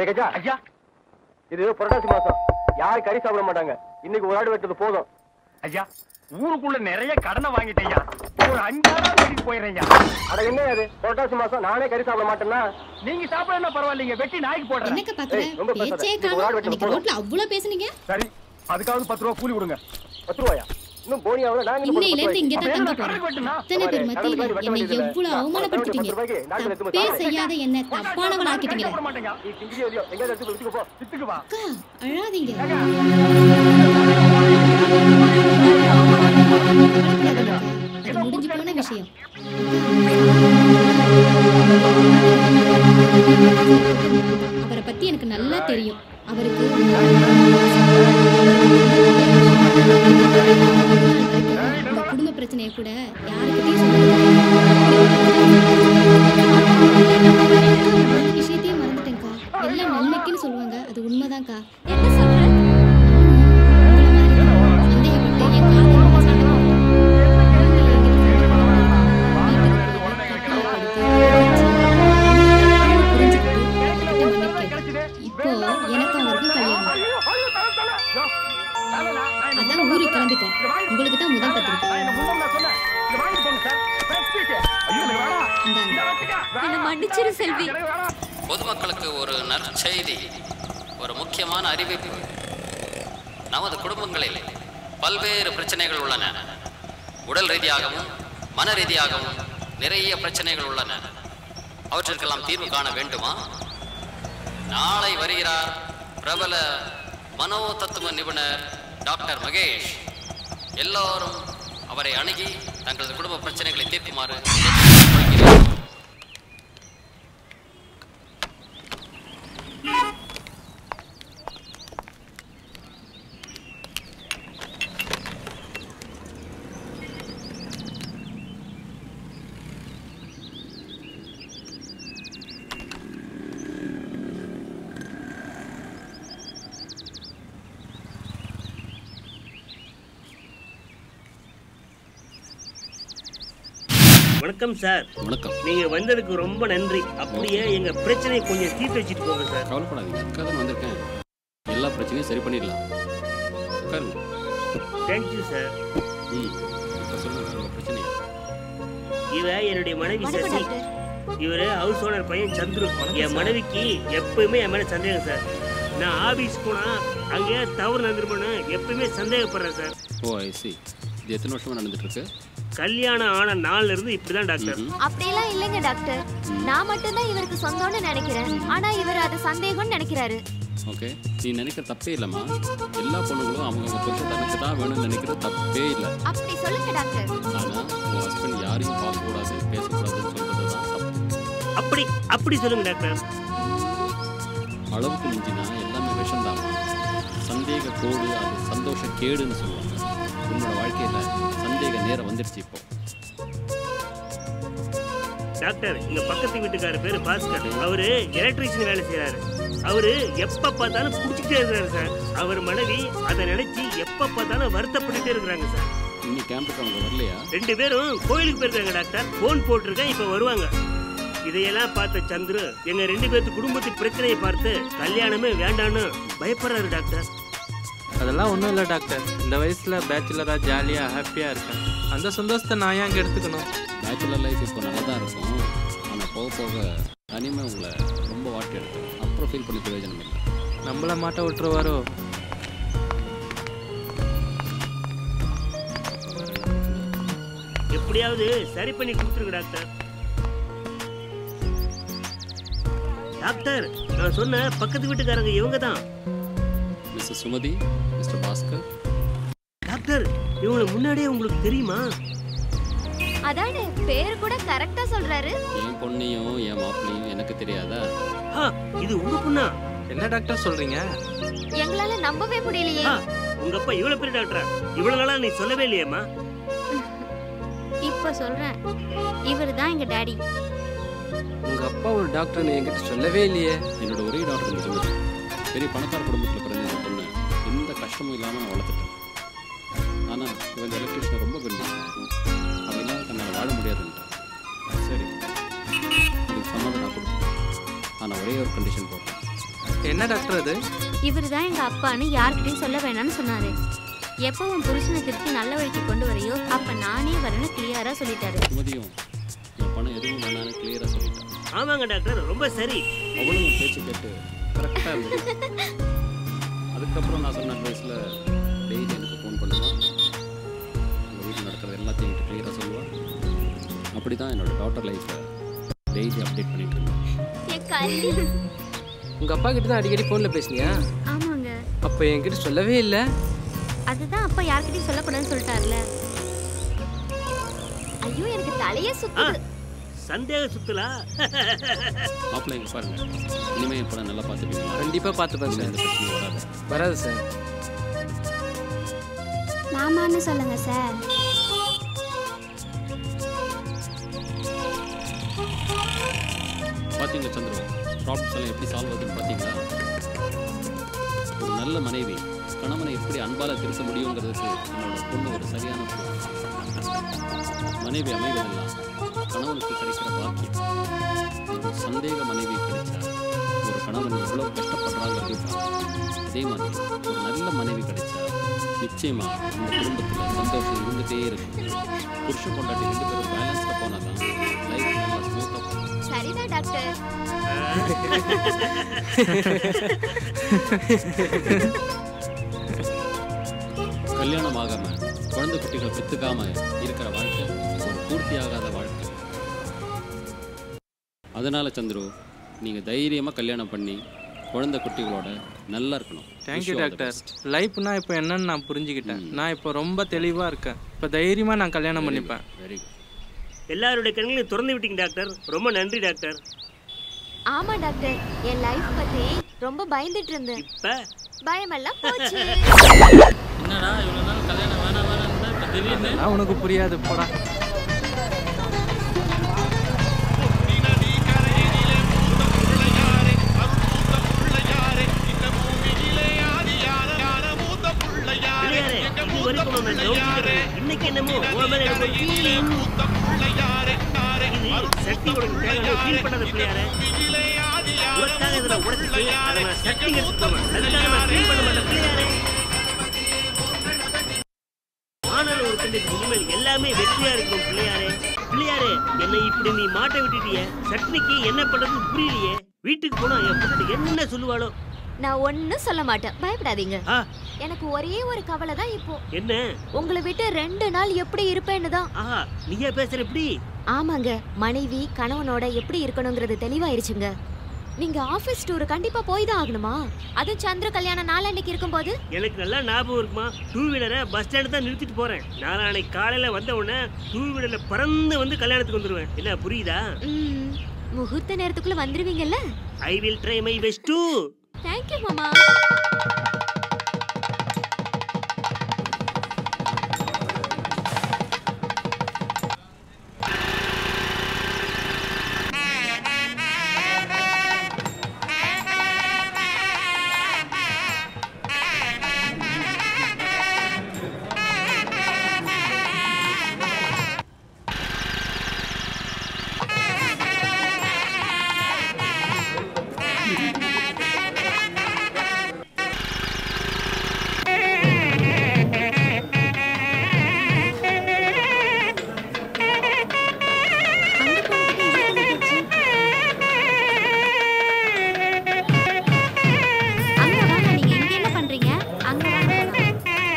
ஏ கஜா ஐயா இது புரட்டாசி மாசம் யாரும் கறி சாப்பிட மாட்டாங்க இன்னைக்கு ஒரு ஆடு வெட்டது போதும் ஐயா ஊருக்குள்ள நிறைய கடனை வாங்கிட்டேன் ஐயா ஒரு அஞ்சாயிரம் வெட்டிட்டு போயிடுறேன் ஐயா அட என்ன அது புரட்டாசி மாசம் நானே கறி சாப்பிட மாட்டேன்னா நீங்க சாப்பிடணும் பரவாயில்லைங்க வெட்டி நாய்க்கு போடுறேன் என்னக்க பாக்குற ஏய், ரொம்ப பேசாத. பேச்சே இது ஒரு ஆள் காணும் வெட்டது அன்னைக்கு போதும். ரோட்ல அவ்வளவு பேசுனீங்க சரி அதுக்காவது பத்து ரூபா கூலி கொடுங்க பத்து ரூபாயா இன்னும் போனியாவில் நான் இன்னும் இன்னையில இருந்து இங்க தான் தங்க அப்ப போறேன் கடலுக்கு வெட்டுனா? அத்தனை பேர் மத்தியில என்னை எவ்வளவு அவமானப்படுத்திட்டீங்க தப்பே செய்யாத என்ன தப்பானவள் ஆக்கிட்டீங்களே போட மாட்டேங்க நீ திங்கிறியோ இல்லையோ எங்கேயாவது எடுத்து விட்டுக்கு போ வித்துக்கு வா அக்கா அழாதீங்க கவலைப்படாதீங்க அக்கா. அது முடிஞ்சு போன விஷயம் அவரை பத்தி எனக்கு நல்லா தெரியும் அவருக்கு இந்த குடும்ப பிரச்சனையை கூட யாருக்கிட்டையும் சொல்ல விஷயத்தையே மறந்துட்டேன்க்கா எல்லாம் நன்மைக்குன்னு சொல்லுவாங்க அது உண்மைதான்க்கா என்ன சொல்ற சந்தேகப்பட்டு என் காதல் மேல சண்டை போட்டேன். நீங்க என்கிட்ட சண்டை போட்டு, வீட்டுக்கு போய் கட்டி அழுது, புரிஞ்சுக்கிட்டு, இப்போ எனக்கு அவருக்கும் கல்யாணம் ஐயோ, ஐயோ, தலை, தலை. யோ, தலை, நான் நான் இந்த அதான் ஊருக்கு கிளம்பிட்டேன் உங்களுக்கு தான் முதல் நான் பத்திரிக்கை இந்த முன்னம் நான் சொன்னேன். இதை வாங்கிட்டு போங்க சார். Press sheet. ஐயோ, இது வேணாம். இந்தாங்க. இதை வச்சுக்க. என்ன வேணாம். மன்னிச்சிரு செல்வி எனக்கு வேணாம். பொதுமக்களுக்கு ஒரு நற்செய்தி ஒரு முக்கியமான அறிவிப்பு நமது குடும்பங்களில் பல்வேறு பிரச்சனைகள் உள்ளன உடல் ரீதியாகவும் மன ரீதியாகவும் நிறைய பிரச்சனைகள் உள்ளன அவற்றிற்கெல்லாம் தீர்வு காண வேண்டுமா நாளை வருகிறார் பிரபல மனோ தத்துவ நிபுணர் டாக்டர் மகேஷ் எல்லோரும் அவரை அணுகி தங்களது குடும்ப பிரச்சனைகளை தீர்க்குமாறு கேட்டுக்கொள்கிறேன். வணக்கம் சார் வணக்கம் நீங்க வந்ததுக்கு ரொம்ப நன்றி அப்படியே எங்க பிரச்சனையை கொஞ்சம் தீர்த்து வச்சுட்டு போங்க சார் கவலைப்படாதீங்க அதுக்காக தான் வந்திருக்கேன் எல்லா பிரச்சனையும் சரி பண்ணிடலாம் உட்காருங்க தேங்க்யூ சார் ம் இப்போ சொல்லுங்க உங்கள் பிரச்சனையா இவ என்னுடைய மனைவி வணக்கம் சசி டாக்டர் இவரு ஹவுஸ் ஓனர் பையன் சந்துரு என் மனைவிக்கு எப்பவுமே என் மேல சந்தேகம் சார் நான் ஆபீஸ் போனா அங்கே தவறு நடந்துருமோன்னு எப்பவுமே சந்தேகப்படுறேன் சார் ஓ ஐ சி இது எத்தனை வருஷமா நடந்துட்டு இருக்கு கல்யாணம் ஆன நாள்ல இருந்து இப்படிதான் டாக்டர் ம்ஹும். அப்படியெல்லாம் இல்லைங்க டாக்டர் நான் மட்டும்தான் இவருக்கு சொந்தம்னு நினைக்கிறேன் ஆனா இவர் அது சந்தேகம்னு நினைக்கிறாரு ஓகே நீ நினைக்கிற தப்பே இல்லைம்மா எல்லா பொண்ணுங்களும் அவங்க அவங்க புருஷன் தனக்கு தான் வேணும்னு நினைக்கிற தப்பே இல்லை அப்படி சொல்லுங்க டாக்டர் ஆனால் உங்கள் ஹஸ்பண்ட் யாரையும் பார்க்கக்கூடாது பேசக்கூடாதுன்னு சொல்கிறது தான் தப்பு அப்படி அப்படி சொல்லுங்க டாக்டர் அளவுக்கு மிஞ்சினா எல்லாமே விஷம்தாம்மா சந்தேக கோடு அது சந்தோஷ கேடுன்னு சொல்லுவாங்க உன்னோட வாழ்க்கையில் சந்தேக நேரம் வந்துடுச்சு இப்போ டாக்டர் எங்க பக்கத்து வீட்டுக்கார பேரு பாஸ்கர் அவரு எலக்ட்ரீஷியன் வேலை செய்யறாரு அவரு எப்ப பார்த்தாலும் குடிச்சிட்டே இருக்கிறாரு சார் அவர் மனைவி அதை நினைச்சு எப்ப பார்த்தாலும் வருத்தப்பட்டுட்டே இருக்கிறாங்க சார் இன்னி கேம்புக்கு அவங்க வரலையா ரெண்டு பேரும் கோயிலுக்கு போயிருக்காங்க டாக்டர் போன் போட்டிருக்கேன் இப்ப வருவாங்க இதையெல்லாம் பார்த்த சந்துரு எங்க ரெண்டு பேர்த்து குடும்பத்து பிரச்சனையை பார்த்து கல்யாணமே வேண்டான்னு பயப்படுறாரு டாக்டர் அதெல்லாம் ஒன்றும் இல்லை டாக்டர் இந்த வயசில் பேச்சுலராக ஜாலியாக ஹாப்பியாக இருக்கேன் அந்த சந்தோஷத்தை நான் ஏன் அங்கே எடுத்துக்கணும் பேச்சுலர் லைஃப் இப்போ நல்லா தான் இருக்கும் ஆனால் போக போக தனிமை உங்களை ரொம்ப வாட்டி எடுக்கும் அப்புறம் ஃபீல் பண்ணி பிரயோஜனம் இல்லை நம்மள மாட்ட விட்டுருவாரோ எப்படியாவது சரி பண்ணி கொடுத்துருங்க டாக்டர் டாக்டர் நான் சொன்ன பக்கத்து வீட்டுக்காரங்க இவங்க தான் mister Sumathi mister Bhaskar doctor இவங்களை முன்னாடியே உங்களுக்கு தெரியுமா அதானே பேர் கூட கரெக்டா சொல்றாரு என் பொண்ணையும் என் மாப்பிள்ளையும் எனக்கு தெரியாதா ஆ இது உங்க பொண்ணா என்ன டாக்டர் சொல்கிறீங்க எங்களால நம்பவே முடியலையே ஆ, உங்க அப்பா இவ்வளவு பெரிய டாக்டரா இவ்வளவு நாளா நீ சொல்லவே இல்லையேம்மா இப்ப சொல்றேன் இவர் தான் எங்க டாடி உங்கள் அப்பா ஒரு டாக்டர்னு என்கிட்ட சொல்லவே இல்லையே என்னோட ஒரே டாக்டர் இந்த சுமதி பெரிய பணக்கார குடும்பத்தில் பிறந்த இந்த பொண்ணு எந்த கஷ்டமும் இல்லாமல் நான் வளர்த்துட்டேன் ஆனால் இவன் எலக்ட்ரிஷியன் ரொம்ப விரும்புகிறான் அவன் இல்லாத தன்னால் வாழ முடியாதுன்ட்டான் சரி இதுக்கு சம்மதம் நான் கொடுத்தேன் ஆனால் ஒரே ஒரு கண்டிஷன் போட்டேன் என்ன டாக்டர் அது இவர் தான் எங்க அப்பான்னு யார்கிட்டயும் சொல்ல வேணாம்னு சொன்னாரு எப்போ உன் புருஷனை திருப்பி நல்ல வழிக்கு கொண்டு வரையோ அப்ப நானே வரேன்னு கிளியரா சொல்லிட்டாரு சுமதியும் என் பணம் எதுவும் வேணான்னு கிளியராக சொல்லிட்டான் ஆமாங்க டாக்டர் ரொம்ப சரி அவளும் என் பேச்சு கேட்டு கரெக்டாக இருந்தது அதுக்கப்புறம் நான் சொன்ன அட்வைஸில் டெய்லி எனக்கு ஃபோன் பண்ணுவான் எங்கள் வீட்டில் நடக்கிறது எல்லாத்தையும் என்கிட்ட கிளியராக சொல்லுவான் அப்படி தான் என்னோட டாட்டர் லைஃப்பை டெய்லி அப்டேட் பண்ணிட்டு இருந்தேன் என் கல்வி உங்க அப்பா கிட்ட தான் அடிக்கடி போன்ல பேசுனியா ஆமாங்க அப்ப என்கிட்ட சொல்லவே இல்ல அதுதான் அப்பா யார்கிட்டயும் சொல்லக்கூடாதுன்னு சொல்லிட்டார்ல ஐயோ எனக்கு தலையே ஆ சுத்துது சந்தேக சுத்தலா மாப்பிள்ளை இங்கே பாருங்க இனிமேல் என் படம் நல்லா பார்த்துப்பீங்களா கண்டிப்பா பார்த்துப்பேன் இனிமே சார் எந்த பிரச்சனையும் வராது வராது சார் மாமான்னு சொல்லுங்க சார் பார்த்தீங்களா சந்திரன் ப்ராப்ளம்ஸ் எல்லாம் எப்படி சால்வ் ஆகுதுன்னு பார்த்தீங்களா ஒரு நல்ல மனைவி கணவனை எப்படி அன்பால திருத்த முடியுங்கிறதுக்கு என்னோட பொண்ணு ஒரு சரியான proof. மனைவி அமைவதெல்லாம் கணவனுக்கு கிடைக்கிற பாக்கியம் ஒரு சந்தேக மனைவி கிடைச்சா ஒரு கணவன் எவ்வளோ கஷ்டப்படுறாங்கிறது அதே மாதிரி ஒரு நல்ல மனைவி கிடைச்சா நிச்சயமா இந்த குடும்பத்தில் சந்தோஷம் இருந்துகிட்டே இருக்கும் புருஷ கொண்டாட்டி ரெண்டு பேரும் பேலன்ஸ்டாக போனால் தான் லைஃப் நல்லா ஸ்மூத்தாக போகும் சரிதான் டாக்டர் கல்யாணம் ஆகாம குழந்தை குட்டிகளை பெத்துக்காம இருக்கிற வாழ்க்கை ஒரு பூர்த்தியாகாத வாழ்க்கை அதனால சந்துரு நீங்க தைரியமா கல்யாணம் பண்ணி குழந்தை குட்டிகளோட நல்லா இருக்கணும் தேங்க்யூ டாக்டர் லைஃப்னா இப்போ என்னன்னு நான் புரிஞ்சுக்கிட்டேன் நான் இப்போ ரொம்ப தெளிவாக இருக்கேன் இப்போ தைரியமாக நான் கல்யாணம் பண்ணிப்பேன் வெரி குட் எல்லாருடைய கண்களையும் திறந்து விட்டீங்க டாக்டர் ரொம்ப நன்றி டாக்டர் ஆமா டாக்டர் என் லைஃப் பத்தி ரொம்ப பயந்துட்டு இருந்தேன் இப்ப பயமெல்லாம் போச்சு என்னடா இவ்வளோ நாள் கல்யாணம் வேணாம் வேணாம் இப்போ திடீர்னு உனக்கு புரியாது போடா பிள்ளையாரே இது வரைக்கும் நான் கவனிச்சுக்கிறது இன்னைக்கு என்னமோ உன் மேல எனக்கு ஒரு feeling. இது சக்தி உனக்கு தேவையான ஃபீல் பண்ணாத பிள்ளையாரே உனக்காக இதை நான் உடைச்சிட்டு அதை நான் சக்தி எடுத்துக்கோவேன் அதுக்காக நான் ஃபீல் பண்ண மாட்டேன் பிள்ளையாரே ஆனால் ஒரு பெண்ணுக்கு இனிமேல் எல்லாமே வெற்றியா இருக்கும் பிள்ளையாரே பிள்ளையாரே என்னை இப்படி நீ மாட்ட விட்டுட்டியே சட்னிக்கு என்ன பண்றதுன்னு புரியலையே வீட்டுக்கு போனா என் பொண்ணு என்ன சொல்லுவாளோ நான் ஒன்னும் சொல்ல மாட்டேன் பயப்படாதீங்க ஆ எனக்கு ஒரே ஒரு கவலை தான் இப்போ என்ன உங்களை விட்டு ரெண்டு நாள் எப்படி இருப்பேன்னு தான் ஆஹா நீயா பேசுற எப்படி ஆமாங்க மனைவி கணவனோட எப்படி இருக்கணுங்கிறது தெளிவாயிருச்சுங்க நீங்க ஆபீஸ் டூர் கண்டிப்பா போய் தான் ஆகணுமா அதுவும் சந்திர கல்யாணம் நாளன்னைக்கு இருக்கும்போது எனக்கு நல்லா ஞாபகம் இருக்குமா டூ வீலரை பஸ் ஸ்டாண்டு தான் நிறுத்திட்டு போறேன் நாளைக்கு காலையில வந்த உடனே டூ வீலர்ல பறந்து வந்து கல்யாணத்துக்கு வந்துருவேன் என்ன புரியுதா ம், முகூர்த்த நேரத்துக்குள்ள வந்துருவீங்கல்ல I will try my best too thank you மாமா அங்க வாங்க நீங்க இங்க என்ன பண்றீங்க அங்க வாங்க போலாம்.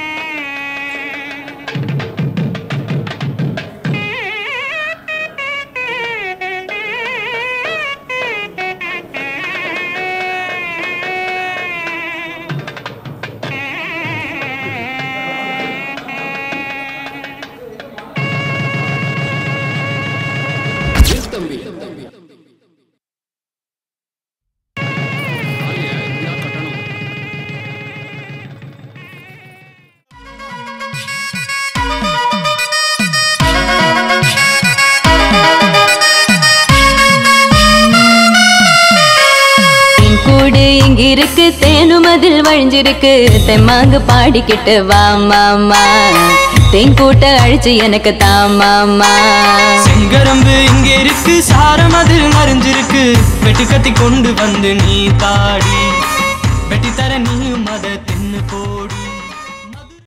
தம்பி ஆலியா, இதுதான் கட்டணம். தேன் கூடு இங்க இருக்கு தேனும் அதில் வழிஞ்சிருக்கு தெம்மாங்கு பாடிக்கிட்டு வா மாமா தேன் கூட்ட அழிச்சு எனக்கு தாமாமா செங்கரம்பு இங்க இருக்கு சாரம் அதில் மறைஞ்சிருக்கு வெட்டு கட்டி கொண்டு வந்து நீ தாடி அத தின்னு போடி